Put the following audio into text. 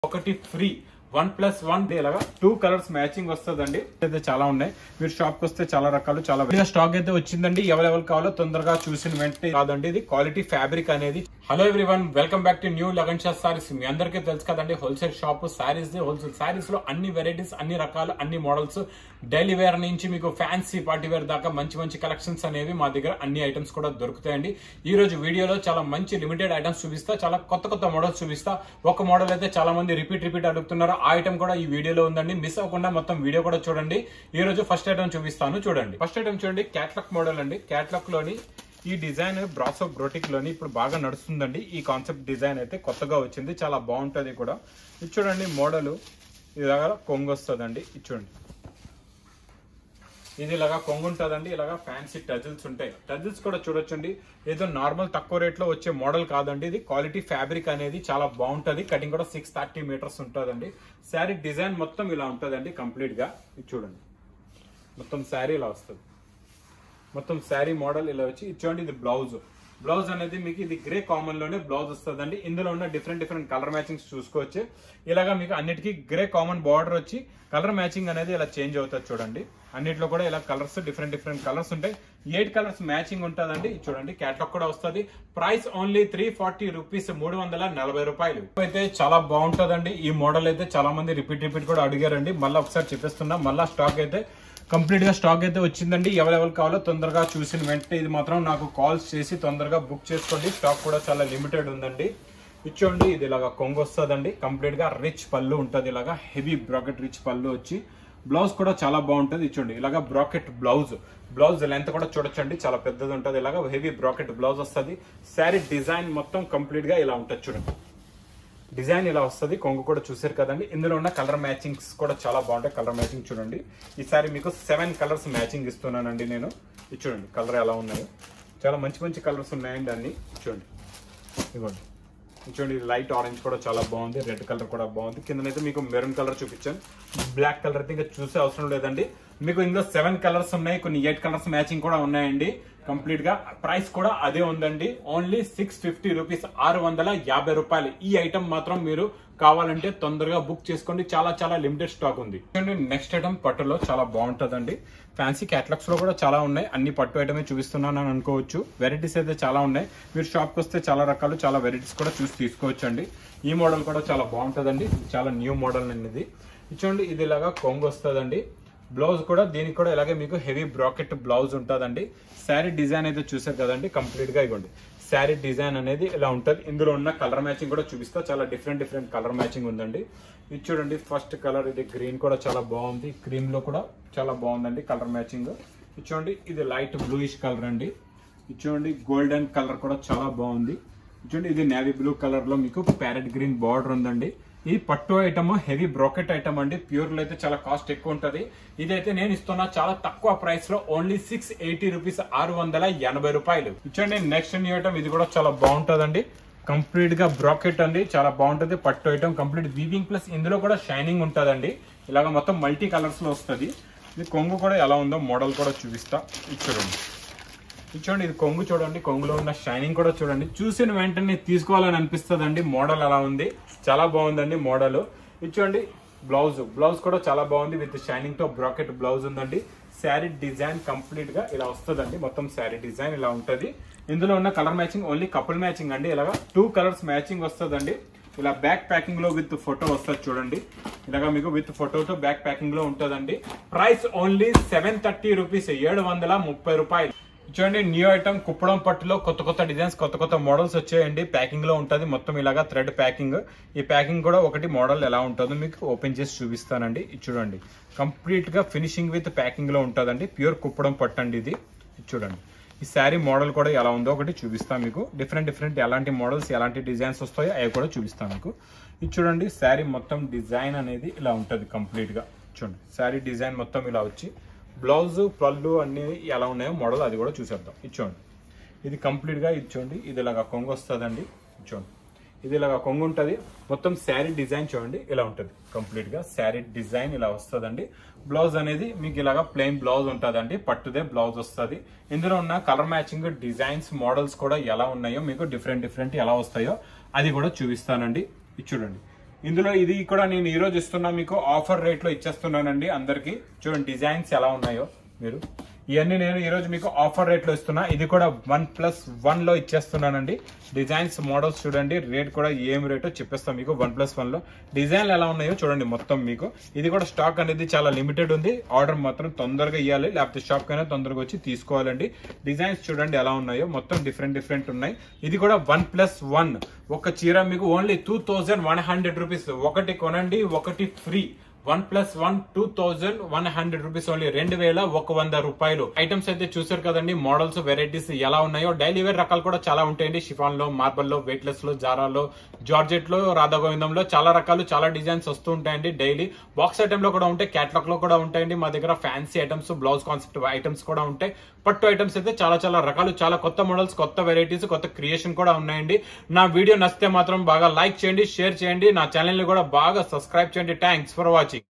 ఒకటి free one plus one ఇలాగా two colours matching వస్తుందండి అయితే చాలా ఉన్నాయి మీరు షాప్ కి వస్తే చాలా రకాలు చాలా విడిగా స్టాక్ అయితే వచ్చిందండి ఎవరెవరు కావాలో తొందరగా చూసిన వెంటనే కాదండి ఇది క్వాలిటీ ఫ్యాబ్రిక్ అనేది hello everyone welcome back to new Lagan Shah saris మీ అందరికీ తెలుసు కదండి wholesale shop saris wholesale saris లో అన్ని వెరైటీస్ అన్ని రకాలు అన్ని మోడల్స్ డైలీ వేర్ నుంచి మీకు ఫ్యాన్సీ పార్టీ వేర్ దాకా మంచి మంచి కలెక్షన్స్ అనేవి మా దగ్గర అన్ని ఐటమ్స్ కూడా దొరుకుతాయండి ఈ రోజు వీడియోలో చాలా మంచి లిమిటెడ్ ఐటమ్స్ చూపిస్తా చాలా కొత్త కొత్త మోడల్స్ చూపిస్తా ఒక మోడల్ అయితే చాలా మంది రిపీట్ రిపీట్ అడుగుతున్నారు ఆ ఐటమ్ కూడా ఈ వీడియోలో ఉందండి మిస్ అవ్వకుండా మొత్తం వీడియో కూడా చూడండి ఈ రోజు ఫస్ట్ ఐటమ్ చూపిస్తాను చూడండి ఫస్ట్ ఐటమ్ చూడండి క్యాట్లాక్ మోడల్ అండి క్యాట్లాక్ లోని ఈ డిజైన్ బ్రాసో బ్రోటిక్ లోని ఇప్పుడు బాగా నడుస్తుందండి ఈ కాన్సెప్ట్ డిజైన్ అయితే కొత్తగా వచ్చింది చాలా బాగుంటది కూడా ఇది చూడండి మోడల్ ఇలాగా కొంగు వస్తుందండి ఇది చూడండి ఇది ఇలాగా కొంగు ఉంటుందండి ఇలాగా ఫ్యాన్సీ టజిల్స్ ఉంటాయి టజిల్స్ కూడా చూడొచ్చండి ఏదో నార్మల్ తక్కువ రేట్ లో వచ్చే మోడల్ కాదండి ఇది క్వాలిటీ ఫ్యాబ్రిక్ అనేది చాలా బాగుంటది కటింగ్ కూడా సిక్స్ థర్టీ మీటర్స్ ఉంటుందండి శారీ డిజైన్ మొత్తం ఇలా ఉంటుందండి కంప్లీట్ గా ఇది చూడండి మొత్తం శారీ ఇలా వస్తుంది మొత్తం శారీ మోడల్ ఇలా వచ్చి ఇది చూడండి ఇది బ్లౌజ్ బ్లౌజ్ అనేది మీకు ఇది గ్రే కామన్ లోనే బ్లౌజ్ వస్తుందండి ఇందులో ఉన్న డిఫరెంట్ డిఫరెంట్ కలర్ మ్యాచింగ్స్ చూసుకోవచ్చు ఇలాగా మీకు అన్నిటికీ గ్రే కామన్ బార్డర్ వచ్చి కలర్ మ్యాచింగ్ అనేది ఇలా చేంజ్ అవుతుంది చూడండి అన్నిట్లో కూడా ఇలా కలర్స్ డిఫరెంట్ డిఫరెంట్ కలర్స్ ఉంటాయి ఎయిట్ కలర్స్ మ్యాచింగ్ ఉంటుందండి ఇది చూడండి క్యాట్లాగ్ కూడా వస్తుంది price only three forty rupees మూడు వందల నలభై రూపాయలు అయితే చాలా బాగుంటుందండి ఈ మోడల్ అయితే చాలా మంది రిపీట్ రిపీట్ కూడా అడిగారండి మళ్ళీ ఒకసారి చెప్పేస్తున్నా మళ్ళీ స్టాక్ అయితే కంప్లీట్ గా స్టాక్ అయితే వచ్చిందండి ఎవరెవరు కావాలో తొందరగా చూసిన వెంటనే ఇది మాత్రం నాకు కాల్స్ చేసి తొందరగా బుక్ చేసుకోండి స్టాక్ కూడా చాలా లిమిటెడ్ ఉందండి ఇచ్చోండి ఇది ఇలాగా కొంగు వస్తుందండి కంప్లీట్ గా రిచ్ పళ్ళు ఉంటుంది ఇలాగా హెవీ బ్రాకెట్ రిచ్ పళ్ళు వచ్చి బ్లౌజ్ కూడా చాలా బాగుంటుంది ఇచ్చోండి ఇలాగా బ్రాకెట్ బ్లౌజ్ బ్లౌజ్ లెంత్ కూడా చూడొచ్చండి చాలా పెద్దది ఉంటుంది ఇలాగా హెవీ బ్రాకెట్ బ్లౌజ్ వస్తుంది శారీ డిజైన్ మొత్తం కంప్లీట్ గా ఇలా ఉంటుంది చూడండి డిజైన్ ఇలా వస్తుంది కొంగు కూడా చూసారు కదండి ఇందులో ఉన్న కలర్ మ్యాచింగ్స్ కూడా చాలా బాగుంటాయి కలర్ మ్యాచింగ్ చూడండి ఈసారి మీకు సెవెన్ కలర్స్ మ్యాచింగ్ ఇస్తున్నానండి నేను ఇది చూడండి కలర్ ఎలా ఉన్నాయో చాలా మంచి మంచి కలర్స్ ఉన్నాయండి అన్ని చూడండి ఇవ్వండి ఇది చూడండి ఇది లైట్ ఆరెంజ్ కూడా చాలా బాగుంది రెడ్ కలర్ కూడా బాగుంది కిందనైతే మీకు మెరూన్ కలర్ చూపించాను బ్లాక్ కలర్ అయితే ఇంకా చూసే అవసరం లేదండి మీకు ఇందులో సెవెన్ కలర్స్ ఉన్నాయి కొన్ని ఎయిట్ కలర్స్ మ్యాచింగ్ కూడా ఉన్నాయండి కంప్లీట్ గా ప్రైస్ కూడా అదే ఉందండి ఓన్లీ సిక్స్ ఫిఫ్టీ రూపీస్ ఆరు వందల యాభై రూపాయలు ఈ ఐటమ్ మాత్రం మీరు కావాలంటే తొందరగా బుక్ చేసుకోండి చాలా చాలా లిమిటెడ్ స్టాక్ ఉంది నెక్స్ట్ ఐటమ్ పట్టులో చాలా బాగుంటుందండి ఫ్యాన్సీ క్యాటలాగ్స్ లో కూడా చాలా ఉన్నాయి అన్ని పట్టు ఐటమే చూపిస్తున్నాను అని అనుకోవచ్చు వెరైటీస్ అయితే చాలా ఉన్నాయి మీరు షాప్కి వస్తే చాలా రకాలు చాలా వెరైటీస్ కూడా చూసి తీసుకోవచ్చు అండి ఈ మోడల్ కూడా చాలా బాగుంటుందండి చాలా న్యూ మోడల్ అనేది చూడండి ఇది ఇలాగా కొంగు వస్తుందండి బ్లౌజ్ కూడా దీనికి కూడా ఇలాగే మీకు హెవీ బ్రాకెట్ బ్లౌజ్ ఉంటుందండి శారీ డిజైన్ అయితే చూసారు కదండి కంప్లీట్ గా ఇవ్వండి శారీ డిజైన్ అనేది ఇలా ఉంటుంది ఇందులో ఉన్న కలర్ మ్యాచింగ్ కూడా చూపిస్తా చాలా డిఫరెంట్ డిఫరెంట్ కలర్ మ్యాచింగ్ ఉందండి ఇది చూడండి ఫస్ట్ కలర్ ఇది గ్రీన్ కూడా చాలా బాగుంది క్రీమ్ లో కూడా చాలా బాగుందండి కలర్ మ్యాచింగ్ ఇది చూడండి ఇది లైట్ బ్లూయిష్ కలర్ అండి ఇది చూడండి గోల్డెన్ కలర్ కూడా చాలా బాగుంది చూడండి ఇది నేవీ బ్లూ కలర్ లో మీకు ప్యారెట్ గ్రీన్ బార్డర్ ఉందండి ఈ పట్టు ఐటమ్ హెవీ బ్రాకెట్ ఐటమ్ అండి ప్యూర్ లో అయితే చాలా కాస్ట్ ఎక్కువ ఉంటది ఇదైతే నేను ఇస్తున్నా చాలా తక్కువ ప్రైస్ లో ఓన్లీ సిక్స్ ఎయిటీ రూపీస్ ఆరు వందల ఎనభై రూపాయలు ఇచ్చండి నెక్స్ట్ న్యూ ఐటమ్ ఇది కూడా చాలా బాగుంటదండి కంప్లీట్ గా బ్రాకెట్ అండి చాలా బాగుంటది పట్టు ఐటమ్ కంప్లీట్ వీవింగ్ ప్లస్ ఇందులో కూడా షైనింగ్ ఉంటదండి ఇలాగ మొత్తం మల్టీ కలర్స్ లో వస్తుంది ఇది కొంగు కూడా ఎలా ఉందో మోడల్ కూడా చూపిస్తా ఇది చూడండి ఇది చూడండి ఇది కొంగు చూడండి కొంగులో ఉన్న షైనింగ్ కూడా చూడండి చూసిన వెంటనే తీసుకోవాలని అనిపిస్తుంది మోడల్ అలా ఉంది చాలా బాగుందండి మోడల్ ఇది చూడండి బ్లౌజ్ బ్లౌజ్ కూడా చాలా బాగుంది విత్ షైనింగ్ తో బ్రాకెట్ బ్లౌజ్ ఉందండి శారీ డిజైన్ కంప్లీట్ గా ఇలా వస్తుందండి మొత్తం శారీ డిజైన్ ఇలా ఉంటది ఇందులో ఉన్న colour matching only couple matching అండి ఇలాగా టూ కలర్స్ మ్యాచింగ్ వస్తుందండి ఇలా బ్యాక్ ప్యాకింగ్ లో విత్ ఫోటో వస్తుంది చూడండి ఇలాగా మీకు విత్ ఫోటోతో బ్యాక్ ప్యాకింగ్ లో ఉంటుందండి price only seven thirty rupees ఏడు వందల ముప్పై రూపాయలు చూడండి న్యూ ఐటమ్ కుప్పడం పట్టులో కొత్త కొత్త డిజైన్స్ కొత్త కొత్త మోడల్స్ వచ్చాయండి ప్యాకింగ్ లో ఉంటుంది మొత్తం ఇలాగా థ్రెడ్ ప్యాకింగ్ ఈ ప్యాకింగ్ కూడా ఒకటి మోడల్ ఎలా ఉంటుందో మీకు ఓపెన్ చేసి చూపిస్తానండి ఇది చూడండి కంప్లీట్ గా ఫినిషింగ్ విత్ ప్యాకింగ్ లో ఉంటుందండి ప్యూర్ కుప్పడం పట్టు అండి ఇది ఇది చూడండి ఈ శారీ మోడల్ కూడా ఎలా ఉందో ఒకటి చూపిస్తాను మీకు డిఫరెంట్ డిఫరెంట్ ఎలాంటి మోడల్స్ ఎలాంటి డిజైన్స్ వస్తాయో అవి కూడా చూపిస్తాను మీకు ఇది చూడండి శారీ మొత్తం డిజైన్ అనేది ఇలా ఉంటుంది కంప్లీట్ గా చూడండి శారీ డిజైన్ మొత్తం ఇలా వచ్చి బ్లౌజ్ పళ్ళు అన్ని ఎలా ఉన్నాయో మోడల్ అది కూడా చూసేద్దాం ఇది చూడండి ఇది కంప్లీట్ గా ఇది చూడండి ఇది ఇలాగా కొంగు వస్తుందండి ఇది చూడండి ఇది ఇలాగా కొంగు ఉంటుంది మొత్తం శారీ డిజైన్ చూడండి ఇలా ఉంటుంది కంప్లీట్ గా శారీ డిజైన్ ఇలా వస్తుందండి బ్లౌజ్ అనేది మీకు ఇలాగా ప్లెయిన్ బ్లౌజ్ ఉంటుందండి పట్టుదే బ్లౌజ్ వస్తుంది ఇందులో ఉన్న కలర్ మ్యాచింగ్ డిజైన్స్ మోడల్స్ కూడా ఎలా ఉన్నాయో మీకు డిఫరెంట్ డిఫరెంట్ ఎలా వస్తాయో అది కూడా చూపిస్తానండి ఇది చూడండి ఇందులో ఇది కూడా నేను ఈ రోజు ఇస్తున్నా మీకు ఆఫర్ రేట్ లో ఇచ్చేస్తున్నానండి అందరికి చూడండి డిజైన్స్ ఎలా ఉన్నాయో మీరు ఇవన్నీ నేను ఈ రోజు మీకు ఆఫర్ రేట్ లో ఇస్తున్నా ఇది కూడా వన్ ప్లస్ వన్ లో ఇచ్చేస్తున్నానండి డిజైన్స్ మోడల్స్ చూడండి రేట్ కూడా ఏం రేటో చెప్పేస్తాం మీకు వన్ ప్లస్ వన్ లో డిజైన్లు ఎలా ఉన్నాయో చూడండి మొత్తం మీకు ఇది కూడా స్టాక్ అనేది చాలా లిమిటెడ్ ఉంది ఆర్డర్ మాత్రం తొందరగా ఇవ్వాలి లేకపోతే షాప్ కైనా తొందరగా వచ్చి తీసుకోవాలండి డిజైన్స్ చూడండి ఎలా ఉన్నాయో మొత్తం డిఫరెంట్ డిఫరెంట్ ఉన్నాయి ఇది కూడా వన్ ప్లస్ వన్ ఒక చీర మీకు only two thousand one hundred rupees ఒకటి కొనండి ఒకటి free one plus one two thousand one hundred rupees only రెండు వేల ఒక వంద రూపాయలు ఐటమ్స్ అయితే చూసారు కదండి మోడల్స్ వెరైటీస్ ఎలా ఉన్నాయో డైలీ వేర్ రకాలు కూడా చాలా ఉంటాయండి షిఫాన్ లో మార్బల్ లో వెయిట్లెస్ లో జారాలో జార్జెట్ లో రాధా గోవిందంలో చాలా రకాలు చాలా డిజైన్స్ వస్తూ ఉంటాయండి డైలీ బాక్స్ ఐటమ్ లో కూడా ఉంటాయి క్యాట్లాగ్ లో కూడా ఉంటాయండి మా దగ్గర fancy items blouse concept items కూడా ఉంటాయి పట్టు ఐటమ్స్ అయితే చాలా చాలా రకాలు చాలా కొత్త మోడల్స్ కొత్త వెరైటీస్ కొత్త క్రియేషన్ కూడా ఉన్నాయండి నా వీడియో నచ్చితే మాత్రం బాగా లైక్ చేయండి షేర్ చేయండి నా ఛానల్ ని కూడా బాగా సబ్స్క్రైబ్ చేయండి థ్యాంక్స్ ఫర్ వాచింగ్